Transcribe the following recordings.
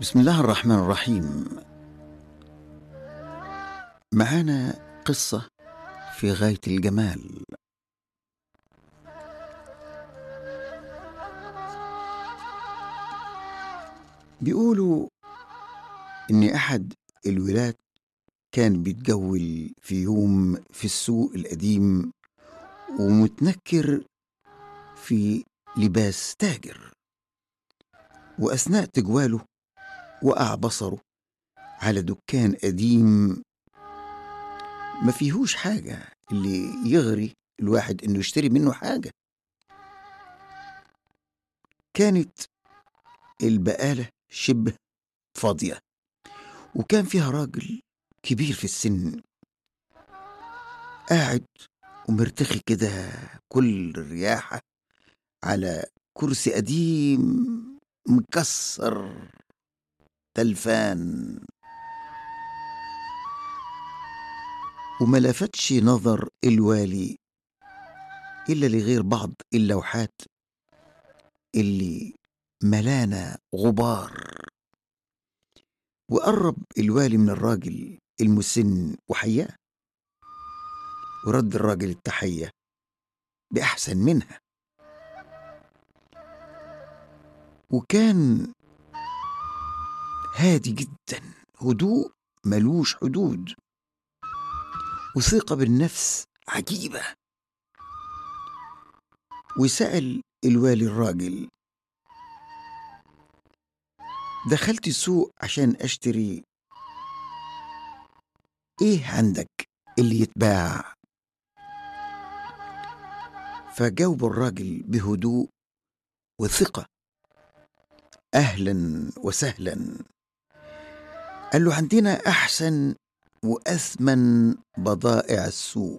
بسم الله الرحمن الرحيم معانا قصة في غاية الجمال بيقولوا إن أحد الولاد كان بيتجول في يوم في السوق القديم ومتنكر في لباس تاجر وأثناء تجواله وقع بصره على دكان قديم ما فيهوش حاجة اللي يغري الواحد إنه يشتري منه حاجة كانت البقالة شبه فاضية وكان فيها راجل كبير في السن قاعد ومرتخي كده كل الرياحة على كرسي قديم مكسر تلفان وما لفتش نظر الوالي إلا لغير بعض اللوحات اللي ملانة غبار وقرب الوالي من الراجل المسن وحياه ورد الراجل التحية بأحسن منها وكان هادي جدا هدوء ملوش حدود وثقة بالنفس عجيبة وسأل الوالي الراجل دخلت السوق عشان أشتري إيه عندك اللي يتباع فجاوب الراجل بهدوء وثقة أهلا وسهلا قال له عندنا أحسن وأثمن بضائع السوق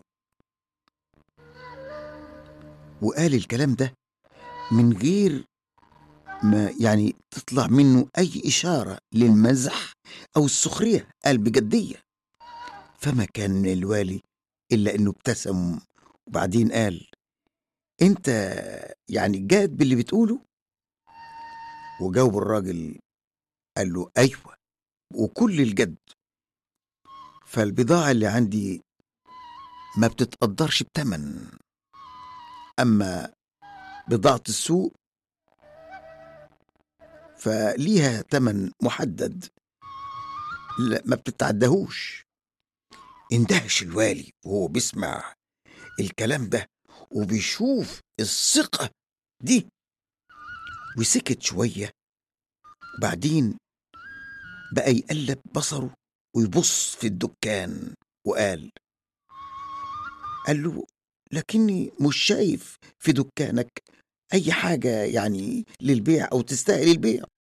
وقال الكلام ده من غير ما يعني تطلع منه أي إشارة للمزح أو السخرية قال بجدية فما كان من الوالي إلا إنه ابتسم وبعدين قال أنت يعني جاد باللي بتقوله وجاوب الراجل قال له أيوة وكل الجد فالبضاعة اللي عندي ما بتتقدرش بتمن أما بضاعة السوق فليها تمن محدد لا ما بتتعدهوش اندهش الوالي وهو بيسمع الكلام ده وبيشوف الثقة دي وسكت شوية وبعدين بقى يقلب بصره ويبص في الدكان وقال قال له لكني مش شايف في دكانك أي حاجة يعني للبيع أو تستاهل البيع